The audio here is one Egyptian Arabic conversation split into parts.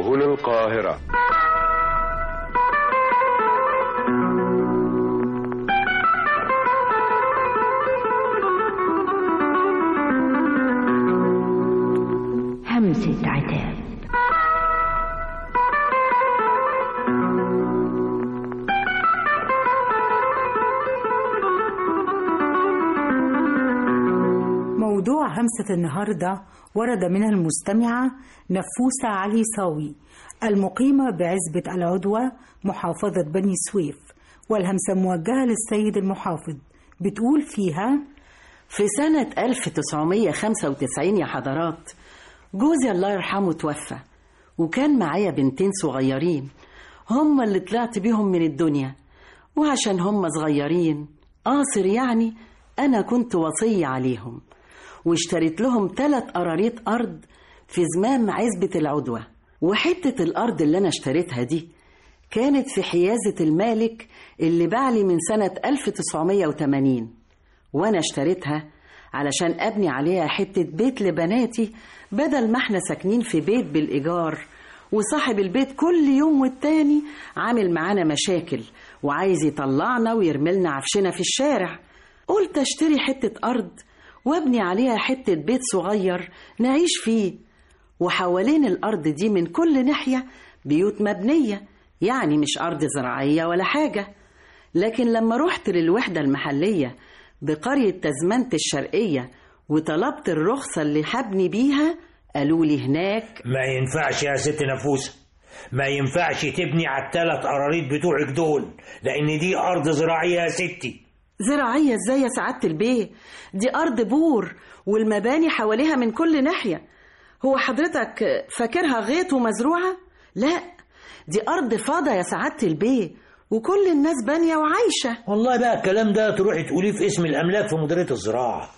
سبل القاهرة همسة عتاب موضوع همسة النهاردة ورد منها المستمعة نفوسة علي صاوي المقيمة بعزبة العدوى محافظة بني سويف والهمسة موجهة للسيد المحافظ بتقول فيها في سنة 1995 يا حضرات جوزي الله يرحمه توفى وكان معايا بنتين صغيرين هما اللي طلعت بيهم من الدنيا وعشان هما صغيرين قاصر يعني أنا كنت وصية عليهم واشتريت لهم تلات قراريط أرض في زمام عزبة العدوى وحتة الأرض اللي أنا اشتريتها دي كانت في حيازة المالك اللي باعلي من سنة 1980 وأنا اشتريتها علشان أبني عليها حتة بيت لبناتي بدل ما احنا ساكنين في بيت بالإيجار وصاحب البيت كل يوم والتاني عامل معانا مشاكل وعايز يطلعنا ويرملنا عفشنا في الشارع قلت اشتري حتة أرض وابني عليها حتة بيت صغير نعيش فيه وحوالين الأرض دي من كل ناحية بيوت مبنية يعني مش أرض زراعية ولا حاجة لكن لما رحت للوحدة المحلية بقرية تزمنت الشرقية وطلبت الرخصة اللي هبني بيها قالوا لي هناك ما ينفعش يا ست نفوسة ما ينفعش تبني على التلات قراريط بتوعك دول لأن دي أرض زراعية يا ستي زراعية ازاي يا سعادة البيه دي أرض بور والمباني حواليها من كل ناحية هو حضرتك فاكرها غيط ومزروعة؟ لا دي أرض فاضة يا سعادة البيه وكل الناس بانية وعايشة والله بقى الكلام ده تروحي تقوليه في اسم الأملاك في مديرية الزراعة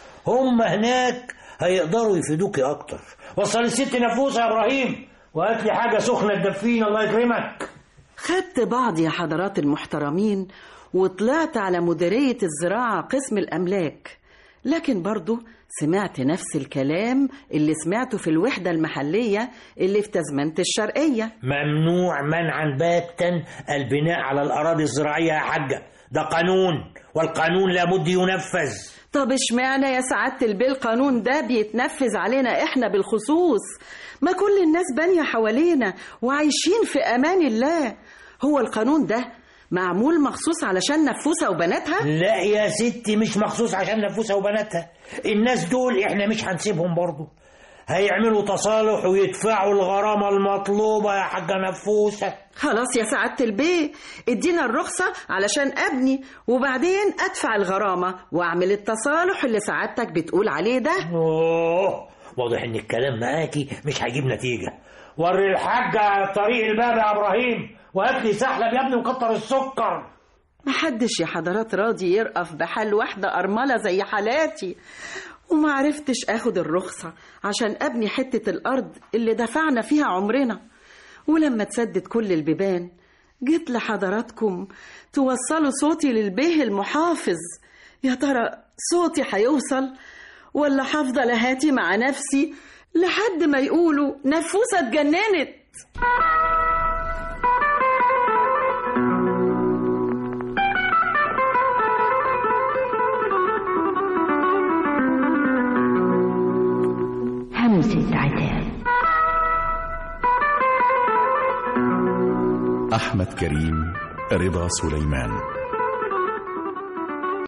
هم هناك هيقدروا يفيدوكي أكتر وصل الست نفوسة يا إبراهيم وهات لي حاجة سخنة تدفينا الله يكرمك خدت بعض يا حضرات المحترمين وطلعت على مديرية الزراعة قسم الأملاك لكن برضو سمعت نفس الكلام اللي سمعته في الوحدة المحلية اللي في تزمنت الشرقية ممنوع منعا باتا البناء على الأراضي الزراعية يا حاجة ده قانون والقانون لابد ينفذ طب اشمعنى يا سعادة البيه القانون ده بيتنفذ علينا احنا بالخصوص ما كل الناس بانية حوالينا وعايشين في أمان الله هو القانون ده معمول مخصوص علشان نفوسة وبناتها لا يا ستي مش مخصوص عشان نفوسها وبناتها الناس دول احنا مش هنسيبهم برضو هيعملوا تصالح ويدفعوا الغرامة المطلوبة يا حاجة نفوسة خلاص يا سعادة البيه ادينا الرخصة علشان أبني وبعدين أدفع الغرامة وأعمل التصالح اللي سعادتك بتقول عليه ده اوه واضح ان الكلام معاكي مش هيجيب نتيجة وري الحاجة على طريق الباب يا ابراهيم وهات لي سحلب يا ابني وكتر السكر محدش يا حضرات راضي يرقف بحال واحدة أرملة زي حالاتي وما عرفتش اخد الرخصة عشان ابني حتة الارض اللي دفعنا فيها عمرنا ولما تسدد كل البيبان جيت لحضراتكم توصلوا صوتي للبيه المحافظ يا ترى صوتي هيوصل ولا هفضل اهاتي مع نفسي لحد ما يقولوا نفوسة اتجننت همسة عتاب أحمد كريم رضا سليمان